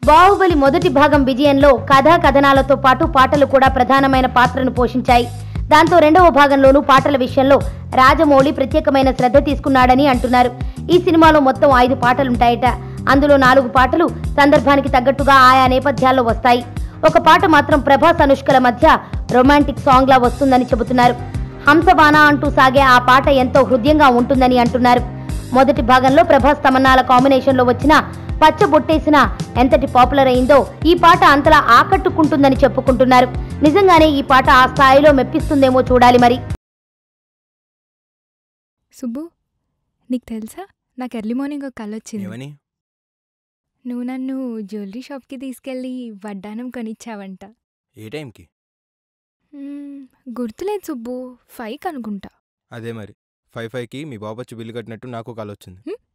బాహుబలి మొదటి భాగం విజయంలో కథా కథనాలతో పాటు పాటలు కూడా ప్రధానమైన పాత్రను పోషించాయి దాంతో రెండవ భాగంలోనూ పాటల విషయంలో రాజమౌళి ప్రత్యేకమైన శ్రద్ధ తీసుకున్నాడని అంటున్నారు ఈ సినిమాలో మొత్తం ఐదు పాటలుంటాయట అందులో నాలుగు పాటలు సందర్భానికి తగ్గట్టుగా ఆయా నేపథ్యాల్లో వస్తాయి ఒక పాట మాత్రం ప్రభాస్ అనుష్కల మధ్య రొమాంటిక్ సాంగ్ లా వస్తుందని చెబుతున్నారు హంసవాన అంటూ సాగే ఆ పాట ఎంతో హృదయంగా ఉంటుందని అంటున్నారు మొదటి భాగంలో ప్రభాస్ తమన్నాల కాంబినేషన్లో వచ్చిన పచ్చ బొట్టేసిన ఎంతటి పాపులర్ అయిందో ఈ పాట అంతలా ఆకట్టుకుంటుందని చెప్పుకుంటున్నారు నిజంగానే ఈ పాట ఆ స్థాయిలో మెప్పిస్తుందేమో చూడాలి మరి సుబ్బు నీకు తెలుసా నాకు ఎర్లీ మార్నింగ్ ఒక కళ వచ్చింది ఏమని నువ్వు నన్ను జ్యువెలరీ షాప్కి తీసుకెళ్ళి వడ్డానం కొనిచ్చావంట ఏ టైంకి మ్మ్, గుర్తులేదు సుబ్బు ఫైవ్ అనుకుంటా అదే మరి ఫైవ్ ఫైవ్కి మీ బాబు వచ్చి బిల్లు కట్టినట్టు నాకు కాల్ వచ్చింది హ్మ్?